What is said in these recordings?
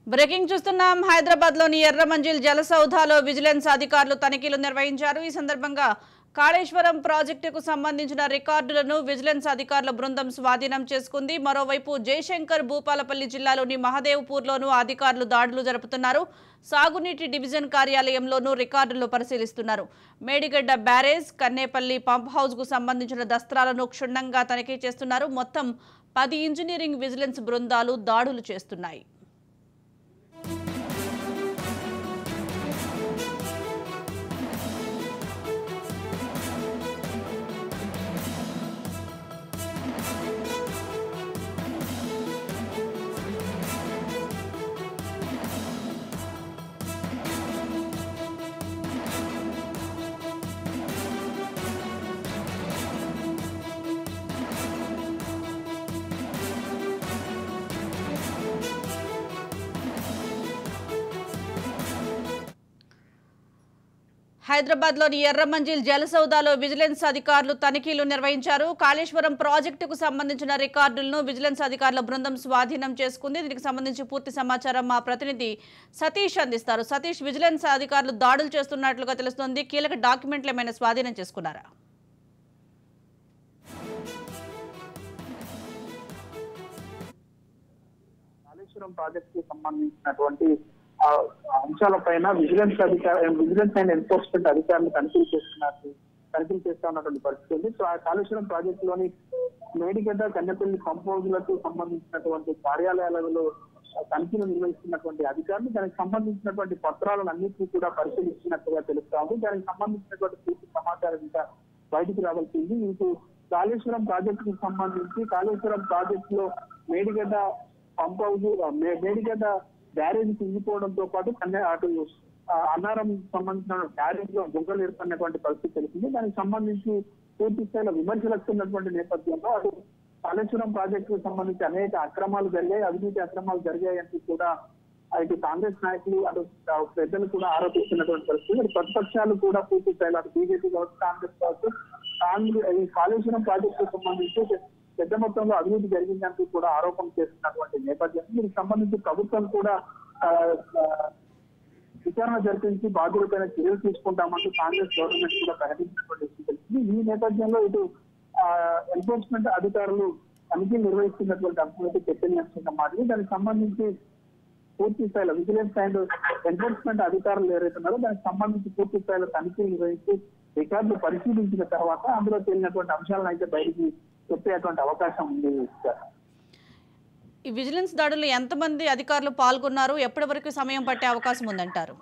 Breaking చూస్తున్నాం హైదరాబాద్ లోని ఎర్రమంజిల్ జలసౌధాలో vigilance అధికారులు తనిఖీలు నిర్వహించారు ఈ సందర్భంగా కాళేశ్వరం ప్రాజెక్టుకు సంబంధించిన రికార్డులను విజిలెన్స్ అధికారుల బృందం స్వాధీనం చేసుకుంది మరోవైపు జయశంకర్ భూపాలపల్లి జిల్లాలోని మహదేవ్పూర్లోనూ అధికారులు దాడులు జరుపుతున్నారు సాగునీటి డివిజన్ కార్యాలయంలోనూ రికార్డులు పరిశీలిస్తున్నారు Medigadda barrage Kannepalli pump house కు సంబంధించిన దస్త్రాలను క్షుణ్ణంగా తనిఖీ చేస్తున్నారు మొత్తం పది ఇంజనీరింగ్ విజిలెన్స్ బృందాలు దాడులు చేస్తున్నాయి హైదరాబాద్లోని ఎర్రమంజిల్ జలసౌదాలో విజిలెన్స్ అధికారులు తనిఖీలు నిర్వహించారు కాళేశ్వరం ప్రాజెక్టుకు సంబంధించిన రికార్డులను విజిలెన్స్ అధికారుల బృందం స్వాధీనం చేసుకుంది దీనికి సంబంధించి పూర్తి సమాచారం మా ప్రతినిధి సతీష్ అందిస్తారు సతీష్ విజిలెన్స్ అధికారులు దాడులు చేస్తున్నట్లుగా తెలుస్తోంది కీలక డాక్యుమెంట్లు ఏమైనా స్వాధీనం చేసుకున్నారా కాళేశ్వరం ప్రాజెక్ట్ కి సంబంధించినటువంటి ఆ, అంశాలపైన విజిలెన్స్ అధికార విజిలెన్స్ అండ్ ఎన్ఫోర్స్మెంట్ అధికారులు తనిఖీలు చేస్తున్నారు తనిఖీలు చేస్తా ఉన్నటువంటి పరిస్థితి ఉంది సో ఆ కాళేశ్వరం ప్రాజెక్ట్ లోని మేడిగడ్డ కన్నెపల్లి కంపౌండ్లకు సంబంధించినటువంటి కార్యాలయాలలో తనిఖీలు నిర్వహిస్తున్నటువంటి అధికారులు దానికి సంబంధించినటువంటి పత్రాలను అన్నింటినీ కూడా పరిశీలిస్తున్నట్టుగా తెలుస్తా ఉంది దానికి సంబంధించినటువంటి పూర్తి సమాచారం ఇంకా బయటికి రావాల్సింది మీకు కాళేశ్వరం ప్రాజెక్టుకు సంబంధించి కాళేశ్వరం ప్రాజెక్ట్ లో మేడిగడ్డ పంప్ హౌస్ మే- మేడిగడ్డ బ్యారేజ్ కుంగిపోవడంతో పాటు కన్యా అటు ఆ, అన్నారం సంబంధించిన బ్యారేజ్ లో బొగ్గలు ఏర్పడినటువంటి పరిస్థితి తెలిసింది దానికి సంబంధించి పూర్తి స్థాయిలో విమర్శలు వస్తున్నటువంటి నేపథ్యంలో అటు కాళేశ్వరం ప్రాజెక్టుకు సంబంధించి అనేక అక్రమాలు జరిగాయి అవినీతి అక్రమాలు జరిగాయంటూ కూడా ఇటు కాంగ్రెస్ నాయకులు అటు ఆ, పెద్దలు కూడా ఆరోపిస్తున్నటువంటి పరిస్థితి అటు ప్రతిపక్షాలు కూడా పూర్తి స్థాయిలో అటు బీజేపీ కావచ్చు కాంగ్రెస్ కావచ్చు కాంగ్రెస్ ఈ కాళేశ్వరం ప్రాజెక్టుకు సంబంధించి పెద్ద మొత్తంలో అభివృద్ధి జరిగిందంటూ కూడా ఆరోపణ చేస్తున్నటువంటి నేపథ్యం దీనికి సంబంధించి ప్రభుత్వం కూడా ఆ, ఆ, విచారణ జరిపించి బాధ్యులపైన చర్యలు తీసుకుంటామంటూ కాంగ్రెస్ గవర్నమెంట్ కూడా ప్రకటించినటువంటి విషయం తెలిసింది ఈ నేపథ్యంలో ఇటు ఎన్ఫోర్స్మెంట్ అధికారులు తనిఖీలు నిర్వహిస్తున్నటువంటి అంశం అయితే చర్చనీయాంశంగా మారింది దానికి సంబంధించి పూర్తి స్థాయిలో విజిలెన్స్ అండ్ ఎన్ఫోర్స్మెంట్ అధికారులు ఎవరైతున్నారో దానికి సంబంధించి పూర్తి స్థాయిలో తనిఖీలు నిర్వహించి రికార్డులు పరిశీలించిన తర్వాత అందులో తేలినటువంటి అంశాలను అయితే బయటికి చెప్పేటువంటి అవకాశం ఉంది సార్ ఈ విజిలెన్స్ దాడులు ఎంతమంది అధికారులు పాల్గొన్నారు ఎప్పటి వరకు సమయం పట్టే అవకాశం ఉందంటారు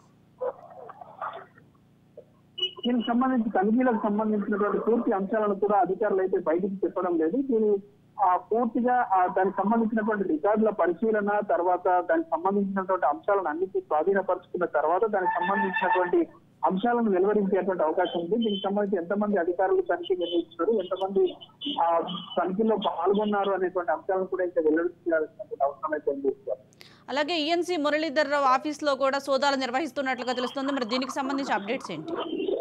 దీనికి సంబంధించి తనిఖీలకు సంబంధించినటువంటి పూర్తి అంశాలను కూడా అధికారులు అయితే బయటికి చెప్పడం లేదు దీని ఆ పూర్తిగా ఆ దానికి సంబంధించినటువంటి రికార్డుల పరిశీలన తర్వాత దానికి సంబంధించినటువంటి అంశాలను అన్నిటి స్వాధీనపరుచుకున్న తర్వాత దానికి సంబంధించినటువంటి అంశాలను వెలువరించేటువంటి అవకాశం ఉంది దీనికి సంబంధించి ఎంతమంది అధికారులు తనిఖీ నిర్వహిస్తున్నారు ఎంతమంది ఆ తనిఖీలో పాల్గొన్నారు అనేటువంటి అంశాలను కూడా ఇంకా వెల్లడించాల్సినటువంటి అవసరం అయితే ఉంది సార్. అలాగే ఈఎన్సీ మురళీధర్ రావు ఆఫీస్లో కూడా సోదాలు నిర్వహిస్తున్నట్లుగా తెలుస్తుంది మరి దీనికి సంబంధించి అప్డేట్స్ ఏంటి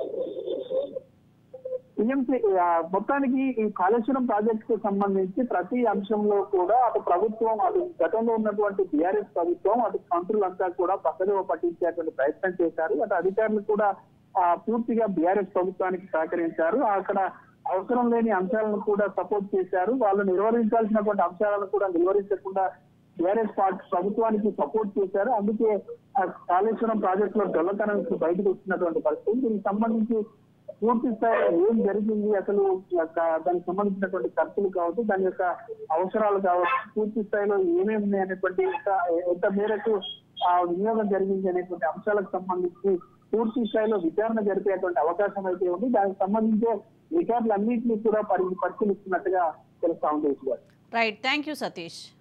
టీఎంసీ ఆ, మొత్తానికి ఈ కాళేశ్వరం ప్రాజెక్ట్ కు సంబంధించి ప్రతి అంశంలో కూడా అటు ప్రభుత్వం అటు గతంలో ఉన్నటువంటి బీఆర్ఎస్ ప్రభుత్వం అటు మంత్రులంతా కూడా పక్కదోవ పట్టించేటువంటి ప్రయత్నం చేశారు అటు అధికారులు కూడా ఆ, పూర్తిగా బీఆర్ఎస్ ప్రభుత్వానికి సహకరించారు అక్కడ అవసరం లేని అంశాలను కూడా సపోర్ట్ చేశారు వాళ్ళు నిర్వహించాల్సినటువంటి అంశాలను కూడా నిర్వహించకుండా టీఆర్ఎస్ పార్టీ ప్రభుత్వానికి సపోర్ట్ చేశారు అందుకే ఆ కాళేశ్వరం ప్రాజెక్ట్ లో డొల్లతనం బయటకు వచ్చినటువంటి పరిస్థితి దీనికి సంబంధించి పూర్తి స్థాయిలో ఏం జరిగింది అసలు యొక్క దానికి సంబంధించినటువంటి ఖర్చులు కావచ్చు దాని యొక్క అవసరాలు కావచ్చు పూర్తి స్థాయిలో ఏమేమి ఉన్నాయి అనేటువంటి ఎంత- ఎంత మేరకు ఆ వినియోగం జరిగింది అనేటువంటి అంశాలకు సంబంధించి పూర్తి స్థాయిలో విచారణ జరిపేటువంటి అవకాశం అయితే ఉంది దానికి సంబంధించే రికార్డులు అన్నింటినీ కూడా పరి పరిశీలిస్తున్నట్టుగా తెలుస్తా ఉంది Eshwar. Right thank you Satish